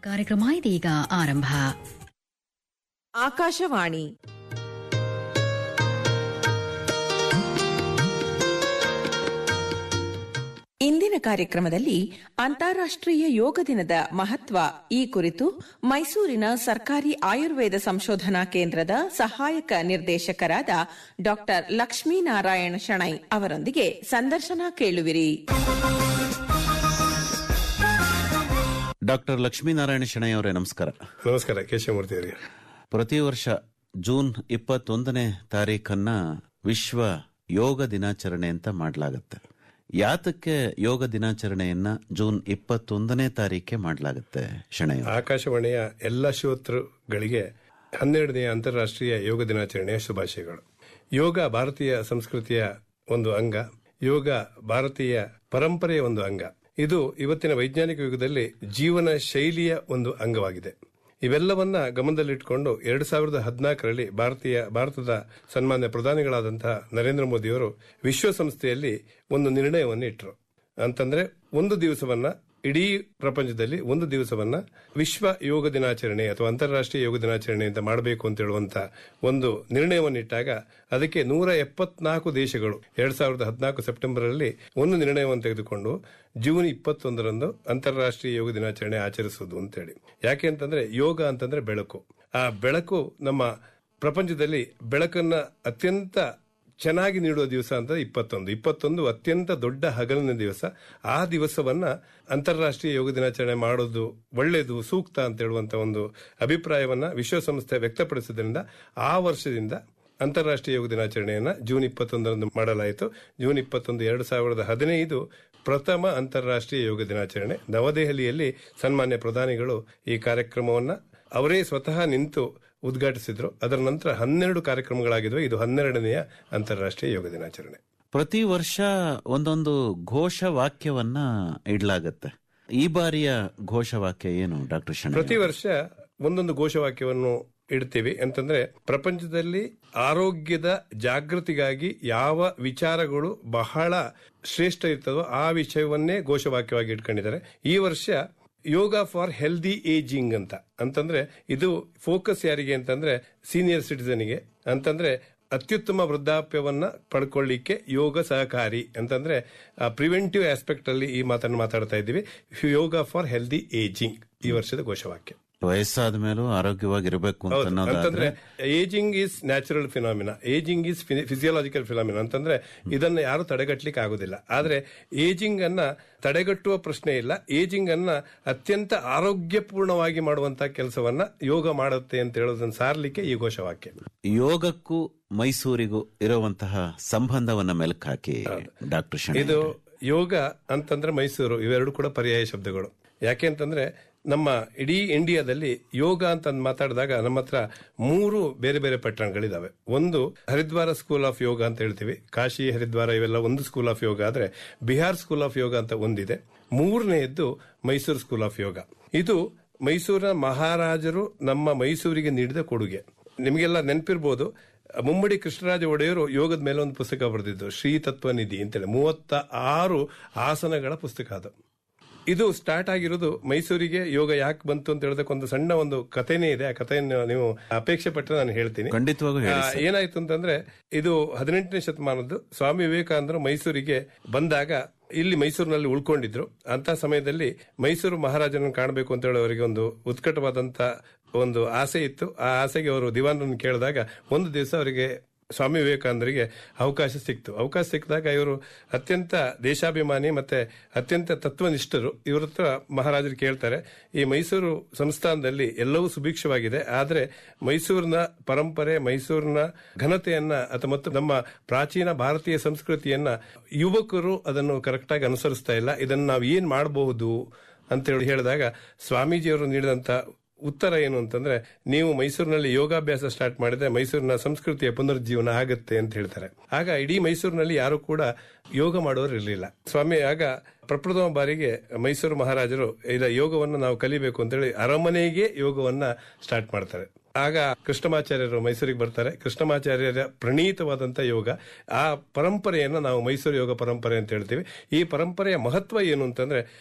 ಕಾರ್ಯಕ್ರಮ ಇದೀಗ ಆರಂಭ ಆಕಾಶವಾಣಿ ಇಂದಿನ ಕಾರ್ಯಕ್ರಮದಲ್ಲಿ ಅಂತಾರಾಷ್ಟ್ರೀಯ ಯೋಗ ದಿನದ ಮಹತ್ವ ಈ ಕುರಿತು ಮೈಸೂರಿನ ಸರ್ಕಾರಿ ಆಯುರ್ವೇದ ಸಂಶೋಧನಾ ಕೇಂದ್ರದ ಸಹಾಯಕ ನಿರ್ದೇಶಕರಾದ ಡಾ ಲಕ್ಷ್ಮೀನಾರಾಯಣ ಶಣೈ ಅವರೊಂದಿಗೆ ಸಂದರ್ಶನ ಕೇಳುವಿರಿ ಡಾಕ್ಟರ್ ಲಕ್ಷ್ಮೀನಾರಾಯಣ ಶೆಣೈ ಅವರೇ ನಮಸ್ಕಾರ ನಮಸ್ಕಾರ ಕೇಶವಮೂರ್ತಿ ಅವರಿಗೆ ಪ್ರತಿ ವರ್ಷ ಜೂನ್ ಇಪ್ಪತ್ತೊಂದನೇ ತಾರೀಖನ್ನ ವಿಶ್ವ ಯೋಗ ದಿನಾಚರಣೆ ಅಂತ ಮಾಡಲಾಗುತ್ತೆ ಯಾತಕ್ಕೆ ಯೋಗ ದಿನಾಚರಣೆಯನ್ನ ಜೂನ್ ಇಪ್ಪತ್ತೊಂದನೇ ತಾರೀಕೆ ಮಾಡಲಾಗುತ್ತೆ ಶೆಣೈ ಅವರೇ? ಆಕಾಶವಾಣಿಯ ಎಲ್ಲ ಶ್ರೋತೃಗಳಿಗೆ ಹನ್ನೆರಡನೆಯ ಅಂತಾರಾಷ್ಟ್ರೀಯ ಯೋಗ ದಿನಾಚರಣೆಯ ಶುಭಾಶಯಗಳು ಯೋಗ ಭಾರತೀಯ ಸಂಸ್ಕೃತಿಯ ಒಂದು ಅಂಗ ಯೋಗ ಭಾರತೀಯ ಪರಂಪರೆಯ ಒಂದು ಅಂಗ ಇದು ಇವತ್ತಿನ ವೈಜ್ಞಾನಿಕ ಯುಗದಲ್ಲಿ ಜೀವನ ಶೈಲಿಯ ಒಂದು ಅಂಗವಾಗಿದೆ ಇವೆಲ್ಲವನ್ನ ಗಮನದಲ್ಲಿಟ್ಟುಕೊಂಡು ಎರಡು ಸಾವಿರದ ಹದಿನಾಲ್ಕರಲ್ಲಿ ಭಾರತೀಯ ಭಾರತದ ಸನ್ಮಾನ್ಯ ಪ್ರಧಾನಿಗಳಾದಂತಹ ನರೇಂದ್ರ ಮೋದಿಯವರು ವಿಶ್ವಸಂಸ್ಥೆಯಲ್ಲಿ ಒಂದು ನಿರ್ಣಯವನ್ನು ಇಟ್ಟರು ಅಂತಂದ್ರೆ ಒಂದು ದಿವಸವನ್ನ ಇಡೀ ಪ್ರಪಂಚದಲ್ಲಿ ಒಂದು ದಿವಸವನ್ನ ವಿಶ್ವ ಯೋಗ ದಿನಾಚರಣೆ ಅಥವಾ ಅಂತಾರಾಷ್ಟ್ರೀಯ ಯೋಗ ದಿನಾಚರಣೆ ಅಂತ ಮಾಡಬೇಕು ಅಂತ ಹೇಳುವಂತ ಒಂದು ನಿರ್ಣಯವನ್ನಿಟ್ಟಾಗ ಅದಕ್ಕೆ ನೂರ ಎಪ್ಪತ್ನಾಲ್ಕು ದೇಶಗಳು ಎರಡ್ ಸಾವಿರದ ಹದಿನಾಲ್ಕು ಸೆಪ್ಟೆಂಬರ್ ಅಲ್ಲಿ ಒಂದು ನಿರ್ಣಯವನ್ನು ತೆಗೆದುಕೊಂಡು ಜೂನ್ ಇಪ್ಪತ್ತೊಂದರಂದು ಅಂತಾರಾಷ್ಟ್ರೀಯ ಯೋಗ ದಿನಾಚರಣೆ ಆಚರಿಸುವುದು ಅಂತೇಳಿ ಯಾಕೆ ಅಂತಂದ್ರೆ ಯೋಗ ಅಂತಂದ್ರೆ ಬೆಳಕು ಆ ಬೆಳಕು ನಮ್ಮ ಪ್ರಪಂಚದಲ್ಲಿ ಬೆಳಕನ್ನ ಅತ್ಯಂತ ಚೆನ್ನಾಗಿ ನೀಡುವ ದಿವಸ ಅಂತ ಇಪ್ಪತ್ತೊಂದು ಇಪ್ಪತ್ತೊಂದು ಅತ್ಯಂತ ದೊಡ್ಡ ಹಗಲಿನ ದಿವಸ ಆ ದಿವಸವನ್ನ ಅಂತಾರಾಷ್ಟ್ರೀಯ ಯೋಗ ದಿನಾಚರಣೆ ಮಾಡೋದು ಒಳ್ಳೆಯದು ಸೂಕ್ತ ಅಂತ ಹೇಳುವಂತ ಒಂದು ಅಭಿಪ್ರಾಯವನ್ನ ವಿಶ್ವಸಂಸ್ಥೆ ವ್ಯಕ್ತಪಡಿಸಿದ್ರಿಂದ ಆ ವರ್ಷದಿಂದ ಅಂತಾರಾಷ್ಟ್ರೀಯ ಯೋಗ ದಿನಾಚರಣೆಯನ್ನ ಜೂನ್ ಇಪ್ಪತ್ತೊಂದರಂದು ಮಾಡಲಾಯಿತು ಜೂನ್ ಇಪ್ಪತ್ತೊಂದು ಎರಡು ಸಾವಿರದ ಹದಿನೈದು ಪ್ರಥಮ ಅಂತಾರಾಷ್ಟ್ರೀಯ ಯೋಗ ದಿನಾಚರಣೆ ನವದೆಹಲಿಯಲ್ಲಿ ಸನ್ಮಾನ್ಯ ಪ್ರಧಾನಿಗಳು ಈ ಕಾರ್ಯಕ್ರಮವನ್ನ ಅವರೇ ಸ್ವತಃ ನಿಂತು ಉದ್ಘಾಟಿಸಿದ್ರು ಅದರ ನಂತರ ಹನ್ನೆರಡು ಕಾರ್ಯಕ್ರಮಗಳಾಗಿದ್ವು ಇದು ಹನ್ನೆರಡನೆಯ ಅಂತಾರಾಷ್ಟ್ರೀಯ ಯೋಗ ದಿನಾಚರಣೆ ಪ್ರತಿ ವರ್ಷ ಒಂದೊಂದು ಘೋಷ ವಾಕ್ಯವನ್ನ ಇಡ್ಲಾಗತ್ತೆ ಈ ಬಾರಿಯ ಘೋಷವಾಕ್ಯ ಏನು ಡಾಕ್ಟರ್ ಶೆಣೈ ಪ್ರತಿ ವರ್ಷ ಒಂದೊಂದು ಘೋಷವಾಕ್ಯವನ್ನು ಇಡ್ತೀವಿ ಅಂತಂದ್ರೆ ಪ್ರಪಂಚದಲ್ಲಿ ಆರೋಗ್ಯದ ಜಾಗೃತಿಗಾಗಿ ಯಾವ ವಿಚಾರಗಳು ಬಹಳ ಶ್ರೇಷ್ಠ ಇರ್ತದೋ ಆ ವಿಷಯವನ್ನೇ ಘೋಷವಾಕ್ಯವಾಗಿ ಇಟ್ಕೊಂಡಿದ್ದಾರೆ ಈ ವರ್ಷ ಯೋಗ ಫಾರ್ ಹೆಲ್ದಿ ಏಜಿಂಗ್ ಅಂತ ಅಂತಂದ್ರೆ ಇದು ಫೋಕಸ್ ಯಾರಿಗೆ ಅಂತಂದ್ರೆ ಸೀನಿಯರ್ ಸಿಟಿಸನ್ಗೆ ಅಂತಂದ್ರೆ ಅತ್ಯುತ್ತಮ ವೃದ್ಧಾಪ್ಯವನ್ನ ಪಡ್ಕೊಳ್ಳಿಕ್ಕೆ ಯೋಗ ಸಹಕಾರಿ ಅಂತಂದ್ರೆ ಪ್ರಿವೆಂಟಿವ್ ಆಸ್ಪೆಕ್ಟ್ ಅಲ್ಲಿ ಈ ಮಾತನ್ನು ಮಾತಾಡ್ತಾ ಇದ್ದೀವಿ ಯೋಗ ಫಾರ್ ಹೆಲ್ದಿ ಏಜಿಂಗ್ ಈ ವರ್ಷದ ಘೋಷವಾಕ್ಯ ವಯಸ್ಸಾದ ಮೇಲೂ ಆರೋಗ್ಯವಾಗಿರ್ಬೇಕು ಅಂತ ಹೌದು. ಅನ್ನೋದಾದ್ರೆ ಅಂತಂದ್ರೆ ageing is natural phenomena ageing is physiological phenomena ಅಂತಂದ್ರೆ ಇದನ್ನ ಯಾರು ತಡೆಗಟ್ಟಲಿಕ್ಕೆ ಆಗುದಿಲ್ಲ ಆದ್ರೆ ಏಜಿಂಗ್ ಅನ್ನ ತಡೆಗಟ್ಟುವ ಪ್ರಶ್ನೆ ಇಲ್ಲ ಏಜಿಂಗ್ ಅನ್ನ ಅತ್ಯಂತ ಆರೋಗ್ಯಪೂರ್ಣವಾಗಿ ಮಾಡುವಂತ ಕೆಲಸವನ್ನ ಯೋಗ ಮಾಡುತ್ತೆ ಅಂತ ಹೇಳೋದನ್ನ ಸಾರ್ಲಿಕ್ಕೆ ಈ ಘೋಷವಾಕ್ಯ ಯೋಗಕ್ಕೂ ಮೈಸೂರಿಗೂ ಇರುವಂತಹ ಸಂಬಂಧವನ್ನ ಮೆಲುಕು ಹಾಕಿ ಡಾಕ್ಟರ್ ಶೆಣೈ ಇದು ಯೋಗ ಅಂತಂದ್ರೆ ಮೈಸೂರು ಇವೆರಡು ಕೂಡ ಪರ್ಯಾಯ ಶಬ್ದಗಳು ಯಾಕೆ ಅಂತಂದ್ರೆ ನಮ್ಮ ಇಡೀ ಇಂಡಿಯಾದಲ್ಲಿ ಯೋಗ ಅಂತ ಅಂದ್ ಮಾತಾಡಿದಾಗ ನಮ್ಮ ಹತ್ರ ಮೂರು ಬೇರೆ ಬೇರೆ ಪಟ್ಟಣಗಳಿದಾವೆ ಒಂದು ಹರಿದ್ವಾರ ಸ್ಕೂಲ್ ಆಫ್ ಯೋಗ ಅಂತ ಹೇಳ್ತೀವಿ ಕಾಶಿ ಹರಿದ್ವಾರ ಇವೆಲ್ಲ ಒಂದು ಸ್ಕೂಲ್ ಆಫ್ ಯೋಗ ಆದ್ರೆ ಬಿಹಾರ್ ಸ್ಕೂಲ್ ಆಫ್ ಯೋಗ ಅಂತ ಒಂದಿದೆ ಮೂರನೆಯದ್ದು ಮೈಸೂರು ಸ್ಕೂಲ್ ಆಫ್ ಯೋಗ ಇದು ಮೈಸೂರಿನ ಮಹಾರಾಜರು ನಮ್ಮ ಮೈಸೂರಿಗೆ ನೀಡಿದ ಕೊಡುಗೆ ನಿಮಗೆಲ್ಲ ನೆನಪಿರ್ಬೋದು ಮುಮ್ಮಡಿ ಕೃಷ್ಣರಾಜ ಒಡೆಯರು ಯೋಗದ ಮೇಲೆ ಒಂದು ಪುಸ್ತಕ ಬರೆದಿದ್ದು ಶ್ರೀ ತತ್ವ ನಿಧಿ ಅಂತೇಳಿ ಮೂವತ್ತ ಆರು ಆಸನಗಳ ಪುಸ್ತಕ ಅದು ಇದು ಸ್ಟಾರ್ಟ್ ಆಗಿರೋದು ಮೈಸೂರಿಗೆ ಯೋಗ ಯಾಕೆ ಬಂತು ಅಂತ ಹೇಳೋದಕ್ಕೆ ಒಂದು ಸಣ್ಣ ಒಂದು ಕಥೆನೇ ಇದೆ ಆ ಕಥೆಯನ್ನು ನೀವು ಅಪೇಕ್ಷೆ ಪಟ್ಟರೆ ನಾನು ಹೇಳ್ತೀನಿ ಖಂಡಿತವಾಗೂ ಹೇಳಿ ಆ, ಏನಾಯ್ತು ಅಂತಂದ್ರೆ ಇದು ಹದಿನೆಂಟನೇ ಶತಮಾನದ್ದು ಸ್ವಾಮಿ ವಿವೇಕಾನಂದರು ಮೈಸೂರಿಗೆ ಬಂದಾಗ ಇಲ್ಲಿ ಮೈಸೂರಿನಲ್ಲಿ ಉಳ್ಕೊಂಡಿದ್ರು ಅಂತ ಸಮಯದಲ್ಲಿ ಮೈಸೂರು ಮಹಾರಾಜನನ್ನು ಕಾಣಬೇಕು ಅಂತ ಹೇಳಿ ಅವರಿಗೆ ಒಂದು ಉತ್ಕಟವಾದಂತ ಒಂದು ಆಸೆ ಇತ್ತು ಆ ಆಸೆಗೆ ಅವರು ದಿವಾನರನ್ನು ಕೇಳಿದಾಗ ಒಂದು ದಿವಸ ಅವರಿಗೆ ಸ್ವಾಮಿ ವಿವೇಕಾನಂದರಿಗೆ ಅವಕಾಶ ಸಿಕ್ತು ಅವಕಾಶ ಸಿಕ್ಕಿದಾಗ ಇವರು ಅತ್ಯಂತ ದೇಶಾಭಿಮಾನಿ ಮತ್ತೆ ಅತ್ಯಂತ ತತ್ವನಿಷ್ಠರು ಇವ್ರ ಹತ್ರ ಮಹಾರಾಜರು ಕೇಳ್ತಾರೆ ಈ ಮೈಸೂರು ಸಂಸ್ಥಾನದಲ್ಲಿ ಎಲ್ಲವೂ ಸುಭಿಕ್ಷವಾಗಿದೆ ಆದರೆ ಮೈಸೂರಿನ ಪರಂಪರೆ ಮೈಸೂರಿನ ಘನತೆಯನ್ನ ಅಥವಾ ಮತ್ತು ನಮ್ಮ ಪ್ರಾಚೀನ ಭಾರತೀಯ ಸಂಸ್ಕೃತಿಯನ್ನ ಯುವಕರು ಅದನ್ನು ಕರೆಕ್ಟಾಗಿ ಅನುಸರಿಸ್ತಾ ಇಲ್ಲ ಇದನ್ನು ನಾವು ಏನ್ ಮಾಡಬಹುದು ಅಂತ ಹೇಳಿ ಹೇಳಿದಾಗ ಸ್ವಾಮೀಜಿಯವರು ನೀಡಿದಂತ ಉತ್ತರ ಏನು ಅಂತಂದ್ರೆ ನೀವು ಮೈಸೂರಿನಲ್ಲಿ ಯೋಗಾಭ್ಯಾಸ ಸ್ಟಾರ್ಟ್ ಮಾಡಿದ್ರೆ ಮೈಸೂರಿನ ಸಂಸ್ಕೃತಿಯ ಪುನರುಜ್ಜೀವನ ಆಗುತ್ತೆ ಅಂತ ಹೇಳ್ತಾರೆ ಆಗ ಇಡೀ ಮೈಸೂರಿನಲ್ಲಿ ಯಾರು ಕೂಡ ಯೋಗ ಮಾಡೋರು ಇರಲಿಲ್ಲ ಸ್ವಾಮಿ ಆಗ ಪ್ರಪ್ರಥಮ ಬಾರಿಗೆ ಮೈಸೂರು ಮಹಾರಾಜರು ಇಲ್ಲ ಯೋಗವನ್ನು ನಾವು ಕಲಿಬೇಕು ಅಂತೇಳಿ ಅರಮನೆಗೆ ಯೋಗವನ್ನ ಸ್ಟಾರ್ಟ್ ಮಾಡ್ತಾರೆ ಆಗ ಕೃಷ್ಣಮಾಚಾರ್ಯರು ಮೈಸೂರಿಗೆ ಬರ್ತಾರೆ ಕೃಷ್ಣಮಾಚಾರ್ಯರ ಪ್ರಣೀತವಾದಂತ ಯೋಗ ಆ ಪರಂಪರೆಯನ್ನ ನಾವು ಮೈಸೂರು ಯೋಗ ಪರಂಪರೆ ಅಂತ ಹೇಳ್ತೀವಿ ಈ ಪರಂಪರೆಯ ಮಹತ್ವ ಏನು ಅಂತಂದ್ರೆ